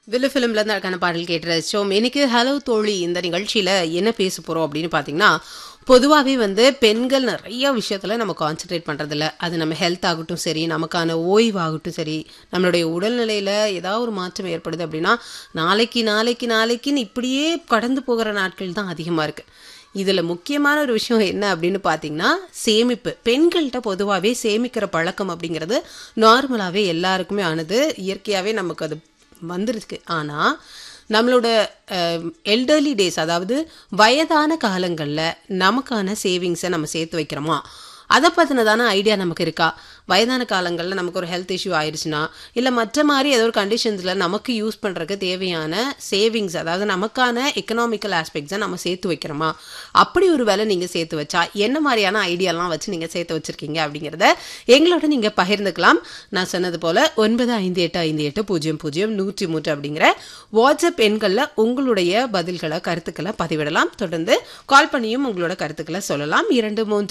வில்லு ஃபிலிம்ல இருந்து அழகான பாடல் கேட்டு ரசிச்சோம் இன்னைக்கு ஹலோ தோழி இந்த நிகழ்ச்சியில என்ன பேச போறோம் அப்படின்னு பாத்தீங்கன்னா பொதுவாகவே வந்து பெண்கள் நிறைய விஷயத்துல நம்ம கான்சென்ட்ரேட் பண்றதில்ல அது நம்ம ஹெல்த் ஆகட்டும் சரி நமக்கான ஓய்வாகட்டும் சரி நம்மளுடைய உடல்நிலையில ஏதாவது ஒரு மாற்றம் ஏற்படுது அப்படின்னா நாளைக்கு நாளைக்கு நாளைக்குன்னு இப்படியே கடந்து போகிற நாட்கள் தான் அதிகமா இருக்கு இதுல முக்கியமான ஒரு விஷயம் என்ன அப்படின்னு பாத்தீங்கன்னா சேமிப்பு பெண்கள்கிட்ட பொதுவாகவே சேமிக்கிற பழக்கம் அப்படிங்கிறது நார்மலாவே எல்லாருக்குமே ஆனது இயற்கையாவே நமக்கு அது வந்துருக்கு ஆனா நம்மளோட எல்டர்லி டேஸ் அதாவது வயதான காலங்களில் நமக்கான சேவிங்ஸை நம்ம சேர்த்து வைக்கிறோமா அதை பற்றினதான ஐடியா நமக்கு இருக்கா வயதான காலங்களில் நமக்கு ஒரு ஹெல்த் இஷ்யூ ஆயிடுச்சுன்னா இல்லை மற்ற மாதிரி ஏதோ ஒரு கண்டிஷன்ஸில் நமக்கு யூஸ் பண்ணுறதுக்கு தேவையான சேவிங்ஸ் அதாவது நமக்கான எக்கனாமிக்கல் ஆஸ்பெக்ட்ஸை நம்ம சேர்த்து வைக்கிறோமா அப்படி ஒரு வேலை நீங்கள் சேர்த்து வச்சா என்ன மாதிரியான ஐடியாலாம் வச்சு நீங்கள் சேர்த்து வச்சுருக்கீங்க அப்படிங்கிறத எங்களோட நீங்கள் பகிர்ந்துக்கலாம் நான் சொன்னது போல் ஒன்பது ஐந்து எட்டு ஐந்து எட்டு பூஜ்ஜியம் பூஜ்ஜியம் நூற்றி மூன்று அப்படிங்கிற வாட்ஸ்அப் எண்களில் உங்களுடைய பதில்களை கருத்துக்களை பதிவிடலாம் தொடர்ந்து கால் பண்ணியும் உங்களோட கருத்துக்களை சொல்லலாம் இரண்டு மூன்று